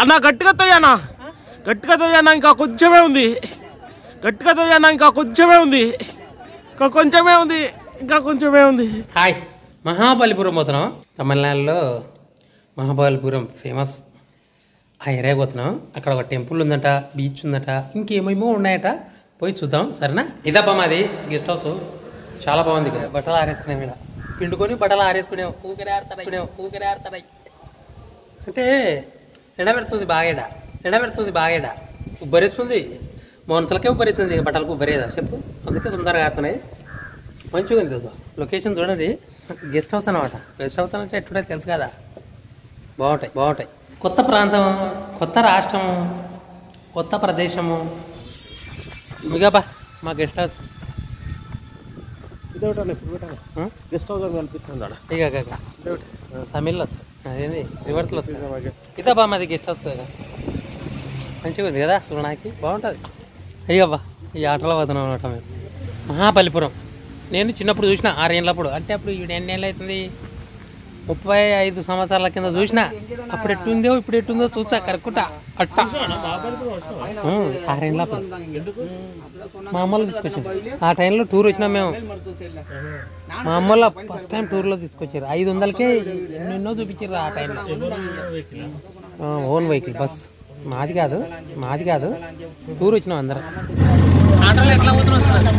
అన్న గట్టిగా తోయన్నా గట్టిగా తోయన్నా ఇంకా కొంచెమే ఉంది గట్టిగా తోయన్నా ఇంకా కొంచెమే ఉంది ఇంకా కొంచెమే ఉంది ఇంకా కొంచెమే ఉంది హాయ్ మహాబలిపురం పోతున్నాం తమిళనాడులో మహాబలిపురం ఫేమస్ ఆ ఏరియా పోతున్నాం అక్కడ ఒక టెంపుల్ ఉందట బీచ్ ఉందట ఇంకేమేమో ఉన్నాయట పోయి చూద్దాం సరేనా ఇదబ్బా మాది గెస్ట్ హౌస్ చాలా బాగుంది ఇక్కడ బట్టలు ఆరేసుకునే మీద పిండుకొని బట్టలు ఆరేసుకునే ఊపిరి ఆడతాయి ఊపిరి ఆడతాయి అంటే ఎండ పెడుతుంది బాగేడ ఎండ పెడుతుంది బాగేడ ఉబ్బరిస్తుంది మోన్సలకే ఉబ్బరిస్తుంది ఇక బట్టలకు ఉబ్బరేదా చెప్పు అందుకే తొందరగా ఆడుతున్నాయి మంచిగా ఉంది ఇదిగో. లొకేషన్ చూడండి గెస్ట్ హౌస్ అనమాట గెస్ట్ హౌస్ అంటే ఎట్టుడే తెలుసు కదా బాగుంటాయి బాగుంటాయి కొత్త ప్రాంతం కొత్త రాష్ట్రము కొత్త ప్రదేశము ఇక బా మా గెస్ట్ హౌస్ ఇదొకటి అన్న, ఇప్పుడు పెట్టాను. ఆ? గెస్ట్ హౌస్ అని కనిపిస్తుంది ఆడ ఇక ఇక, ఇక. తమిళ్లో వస్తుంది అదేంది రివర్స్లో వస్తుంది ఇదే బా మాది గెస్ట్ హౌస్ కదా మంచిగా ఉంది కదా చూడడానికి బాగుంటుంది అయ్యబ్బా ఈ ఆటలో పోతున్నాం అనమాట మేము మహాబలిపురం నేను చిన్నప్పుడు చూసిన ఆరేళ్ళప్పుడు అంటే అప్పుడు ఇప్పుడు ఎన్ని ఏళ్ళు అవుతుంది ముప్పై ఐదు సంవత్సరాల కింద చూసిన అప్పుడు ఎట్టుందో ఇప్పుడు ఎట్టుందో చూసా కరెక్ట్ అట్ట ఉం, ఆరేళ్ళప్పుడు మా అమ్మలు తీసుకొచ్చారు ఆ టైంలో టూర్ వచ్చినాం మేము మా అమ్మల ఫస్ట్ టైం టూర్లో తీసుకొచ్చారు ఐదు వందలకే ఎన్నెన్నో చూపించారు ఆ టైంలో ఓన్ వెహికల్ బస్ మాది కాదు మాది కాదు టూర్ వచ్చినాం అందరం ఆటోలో ఎట్లా పోతున్నాం చూడండి.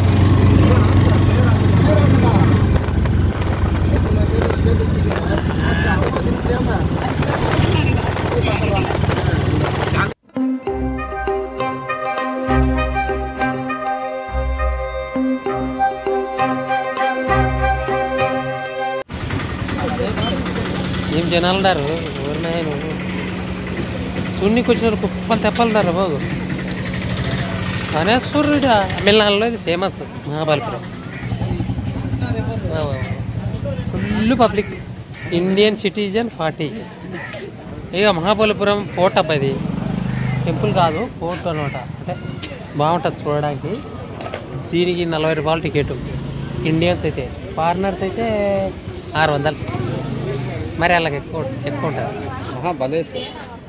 ఏం జనాలు ఉన్నారు ఎవరినాయ నువ్వు సున్నికి వచ్చిన కుప్పలు తెప్పలున్నారు బాబు గణేశ్వరుడు తమిళనాడులో ఇది famous Mahabalipuram full public Indian citizen forty ఇక మహాబలిపురం ఫోర్ట్ అబ్బా ఇది టెంపుల్ కాదు ఫోర్ట్ అనమాట అంటే బాగుంటుంది చూడడానికి దీనికి నలభై రూపాయలు టికెట్ ఇండియన్స్ అయితే ఫారినర్స్ అయితే ఆరు వందలు మరి అలాగ ఎక్కువ ఎక్కువ ఉంటుంది మహాబలేశ్వరం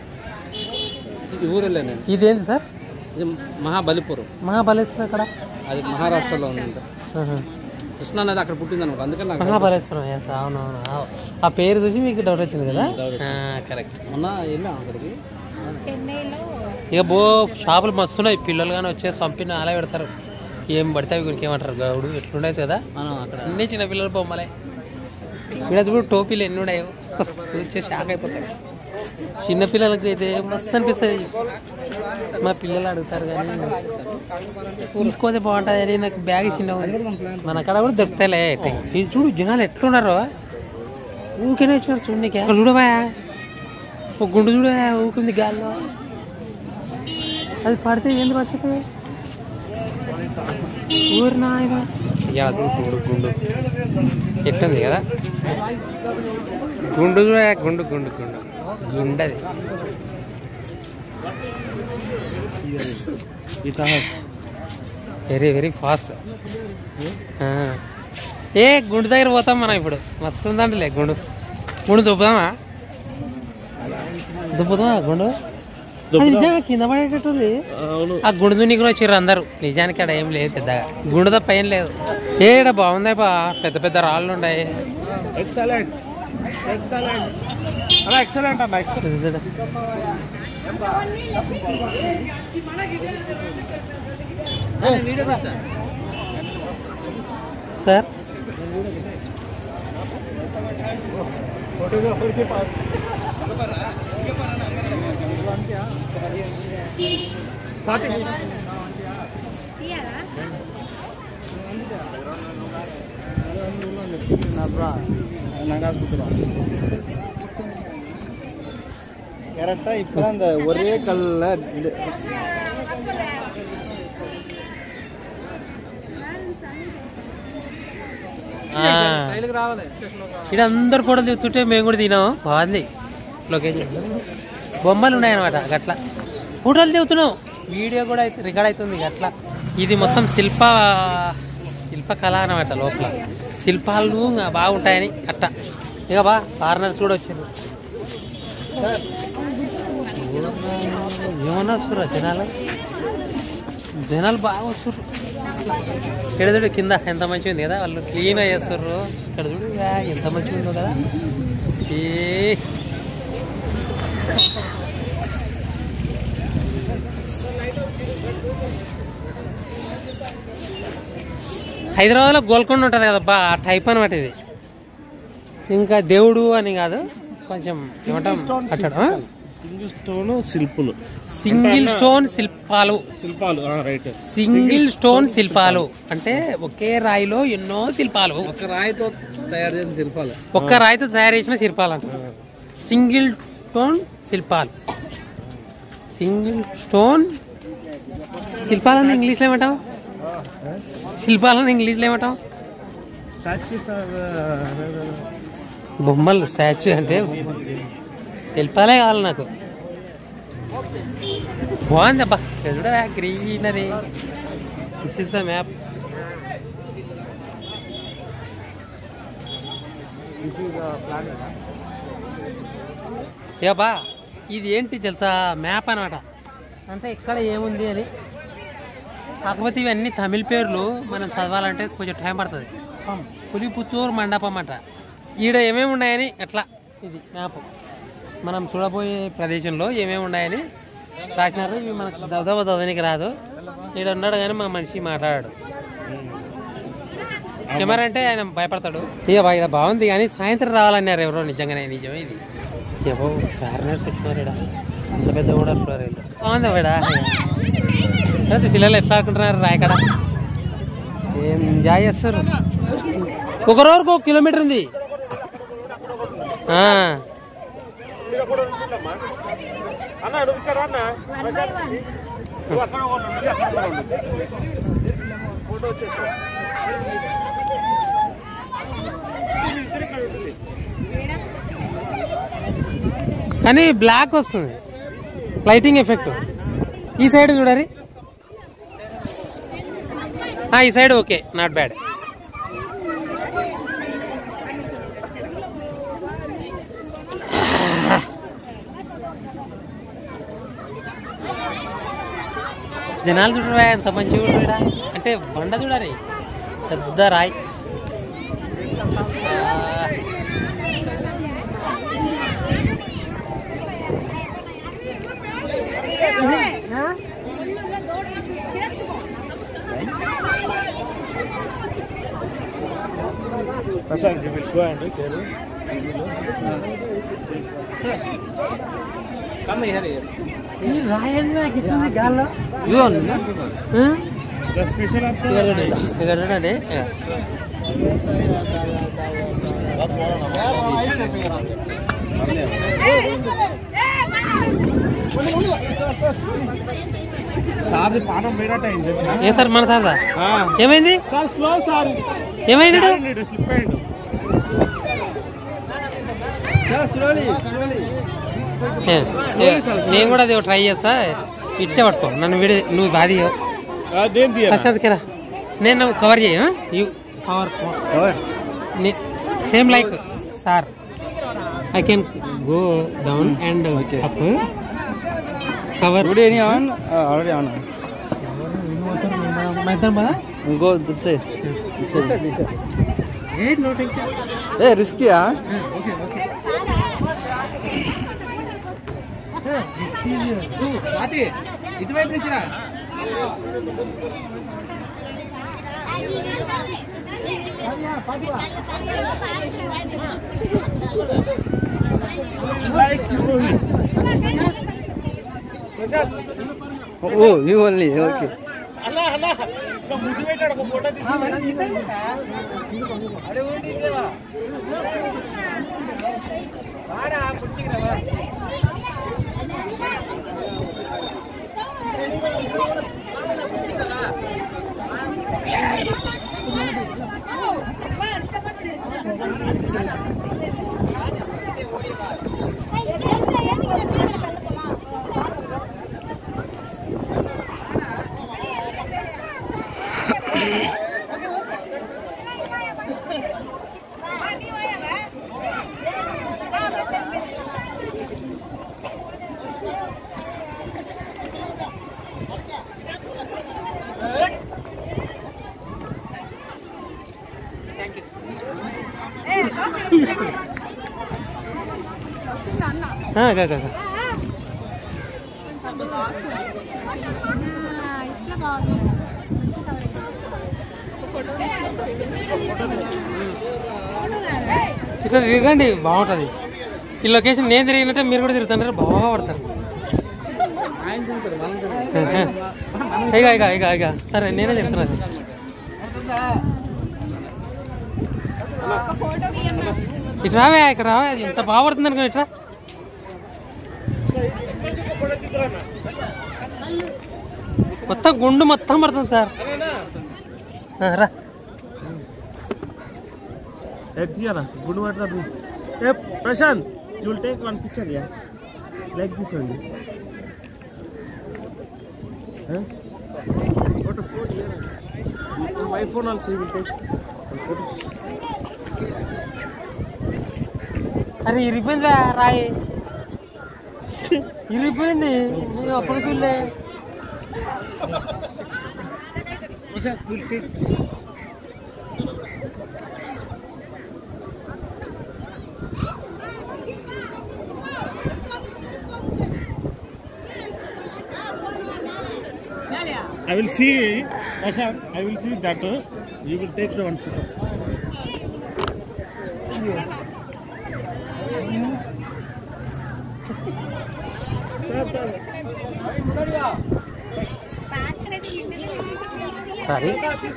ఈ ఊరిలో నేను ఇదేంటి సార్ ఇది మహాబలిపురం మహాబలేశ్వరం ఎక్కడ అది మహారాష్ట్రలో ఉంది ఆహా. కృష్ణా నది అక్కడ పుట్టింది అనమాట అందుకని నాకు మహాబలేశ్వరం ఎస్ అవునవును ఆ- ఆ పేరు చూసి మీకు డౌట్ వచ్చింది కదా కరెక్ట్ మొన్న వెళ్ళాం అక్కడికి ఇక బో షాపులు మస్తున్నాయి పిల్లలు కానీ వచ్చేసి పంపిన అలా పెడతారు ఏం పడితే అవి గురికి ఏమంటారు గౌడు ఎట్లుండేది కదా మనం అక్కడ అన్ని చిన్న పిల్లలు బొమ్మలే ఇక్కడ చూడు టోపీలు ఎన్ని ఉన్నాయో చూస్తే షాక్ అయిపోతారు చిన్న పిల్లలకి అయితే మస్తు అనిపిస్తుంది మా పిల్లలు అడుగుతారు కానీ తీసుకోతే బాగుంటుంది అని నాకు బ్యాగ్ చిన్న ఉంది మన అక్కడ కూడా దొరుకుతాయిలే ఇది చూడు జనాలు ఎట్లున్నారో ఊరికేనే వచ్చినారు చూడనికి అక్కడ చూడవా ఒక గుండు చూడ ఊకుంది గాల్లో అది పడితే ఏంది పడుతుంది ఊరి నాయన యాదు గుండు గుండు ఎట్లుంది కదా గుండు కూడా గుండు గుండు గుండు గుండది వెరీ వెరీ ఫాస్ట్ ఏ గుండు దగ్గర పోతాం మనం ఇప్పుడు మస్తు ఉందంటలే గుండు గుండు దుబ్బుదామా దుబ్బుదామా గుండు అది నిజంగా కింద పడేటట్టుంది అవును ఆ గుండు దునికి కూడా వచ్చారు అందరు నిజానికి అక్కడ ఏం లేదు పెద్దగా గుండు తప్ప ఏం లేదు ఏడ బాగుంది బా పెద్ద పెద్ద రాళ్ళు ఉన్నాయి ఎక్సలెంట్ ఎక్సలెంట్ అలా ఎక్సలెంట్ అన్న ఎక్సలెంట్ సార్ கரெக்டா இப்பதான் இந்த ஒரே கல்ல ఇక్కడ అందరు కూడా దిగుతుంటే మేము కూడా తినాం బాగుంది లొకేషన్ బొమ్మలు ఉన్నాయన్నమాట గట్ల ఫోటోలు దిగుతున్నాం వీడియో కూడా అయితే రికార్డ్ అవుతుంది గట్ల ఇది మొత్తం శిల్ప శిల్పకళ అనమాట లోపల శిల్పాలు ఇంకా బాగుంటాయని అట్ట ఇక బా ఫారినర్స్ కూడా వచ్చారు ఏమన్నా వస్తుర్రా జనాలు జనాలు బాగా వస్తుర్రు ఇక్కడ చూడు కింద ఎంత మంచిగా ఉంది కదా వాళ్ళు క్లీన్ చేస్తుర్రు ఇక్కడ చూడు యా, ఎంత మంచిగా ఉందో కదా ఏ హైదరాబాద్లో గోల్కొండ ఉంటుంది కదా ఆ టైప్ అనమాట ఇది ఇంకా దేవుడు అని కాదు కొంచెం ఏమంటాం కట్టడం ఆ? సింగిల్ స్టోన్ శిల్పులు సింగిల్ స్టోన్ శిల్పాలు శిల్పాలు రైట్ సింగిల్ స్టోన్ శిల్పాలు అంటే ఒకే రాయిలో ఎన్నో శిల్పాలు ఒక రాయితో తయారు చేసిన శిల్పాలు ఒక్క రాయితో తయారు చేసిన శిల్పాలు అంట సింగిల్ స్టోన్ శిల్పాలు సింగిల్ స్టోన్ శిల్పాలను ఇంగ్లీష్లో ఏమంటాం శిల్పాలను ఇంగ్లీష్లో ఏమంటాం స్టాచ్యూస్ బొమ్మలు స్టాచ్యూ అంటే శిల్పాలే కావాలి నాకు బాగుంది అబ్బా చూడరా greenery this is the map బా ఇది ఏంటి తెలుసా మ్యాప్ అనమాట అంటే ఇక్కడ ఏముంది అని కాకపోతే ఇవన్నీ తమిళ పేర్లు మనం చదవాలంటే కొంచెం టైం పడుతుంది పులిపుత్తూరు మండపం అంట ఈడ ఏమేమి ఉన్నాయని ఎట్లా ఇది మ్యాప్ మనం చూడబోయే ప్రదేశంలో ఏమేమి ఉన్నాయని రాసినారు ఇవి మనకు దవదవ చదవనికి రాదు ఈడ ఉన్నాడు కానీ మా మనిషి మాట్లాడాడు కెమెరా అంటే ఆయన భయపడతాడు ఇక బా- ఈడ బాగుంది కానీ సాయంత్రం రావాలన్నారు ఎవరో నిజంగానే నిజమే ఇది ఏవో ఫారినర్స్ వచ్చినారు ఈడ ఇంత పెద్ద కూడా వస్తున్నారు వీళ్ళు బాగుంది వీడ అయితే పిల్లలు ఎట్లా ఆడుకుంటున్నారు రాయకడ ఏం ఎంజాయ్ చేస్తారు ఒక రోజుకు ఒక కిలోమీటర్ ఉంది ఆ, అన్న నువ్వు ఇక్కడ అన్న నువ్వు అక్కడ ఉండు, నువ్వు అక్కడ ఉండు. ఫోటో వచ్చేసి కానీ బ్లాక్ వస్తుంది లైటింగ్ ఎఫెక్ట్ ఈ సైడ్ చూడరి ఆ, ఈ సైడ్ ఓకే నాట్ బ్యాడ్ జనాలు చూడరా ఎంత మంచిగా చూడరా అంటే బండ చూడరి పెద్ద రాయి ఆ. Prashanth you will go and tell him. ఈ రాయి నాకు ఇట్లుంది గాల్లో ఇదిగో ఉంది. ఆ? The special of the ఇక్కడ చూడండి ఇక్కడ చూడండి ఇక. సార్ పాఠం పోయినట్టు అయింది తెలుసా? ఏ సార్ మన సార్ ఆ. ఏమైంది సార్ స్లో సార్ ఏమైంది ఈడు? అయ్యిండు, స్లిప్ అయ్యిండు స్లోలీ స్లోలీ ఏ, ఏ, నేను కూడా అది ట్రై చేస్తా ఇట్టే పట్టుకో నన్ను విడి నువ్వు బాది ఆ, దేని తీయరా? ప్రసాద్కిరా నేను కవర్ చేయ you cover cover same like sir I can go down and up cover today any on already on go this side ఏ రిస్కీయా ఇటువైపు నుంచి రా ఓ యూ ఓన్లీ ఓకే అలా అలా ఇంకా ముద్దు పెట్టాడు ఒక ఫోటో తీసి ఆ, గా, గా, గా. ఇట్లా బాగుంది ఇట్లా తిరగండి బాగుంటుంది ఈ లొకేషన్ నేను తిరిగినట్టే మీరు కూడా తిరుగుతుంటారు బాగా పడతారు ఇక ఇక ఇక ఇక సరే నేనే చెప్తున్నా సార్ ఇటు రావే ఇక్కడ రావే అది ఎంత బాగా పడుతుంది అనుకో ఇట్లా మొత్తం గుండు మొత్తం పడుతుంది సార్ ఆ, రా ఏ తీయరా గుడ్ మాట్లాడు ఏ Prashanth you will take one picture yeah like this only photo photo my phone also you will take photo అరే ఇరిపోయింది రాయి ఇరిపోయింది నేను అప్పుడు చూడలే Prashanth will take I will see, Prashant, I will see that. uh, You will take the one photo. Sorry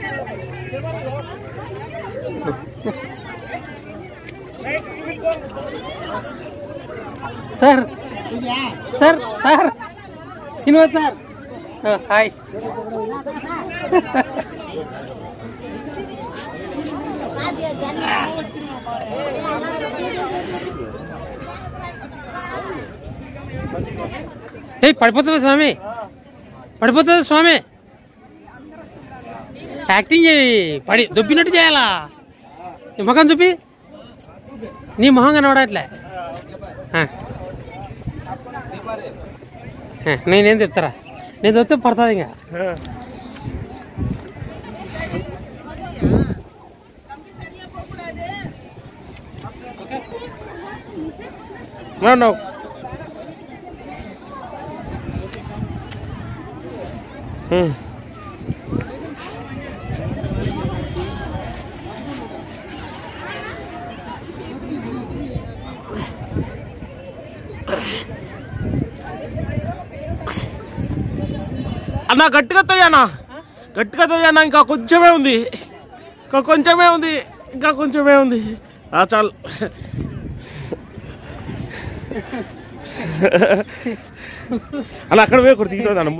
sir sir sir cinema sir ఆ, hi ఏ పడిపోతుంది స్వామి పడిపోతుంది స్వామి యాక్టింగ్ చేయి పడి దొబ్బినట్టు చేయాలా నీ ముఖం చూపి నీ మొహం కనబడట్లే ఆ. ఆ, నేనేం చెప్తారా నేను చెప్తే పడుతుంది ఇంకా No, no. Hmm. అన్న గట్టిగా తోయనా గట్టిగా తోయనా ఇంకా కొంచెమే ఉంది ఇంకా కొంచెమే ఉంది ఇంకా కొంచెమే ఉంది ఆ, చాలు అలా అక్కడ పోయి ఒకటి దిగుతుంది అన్న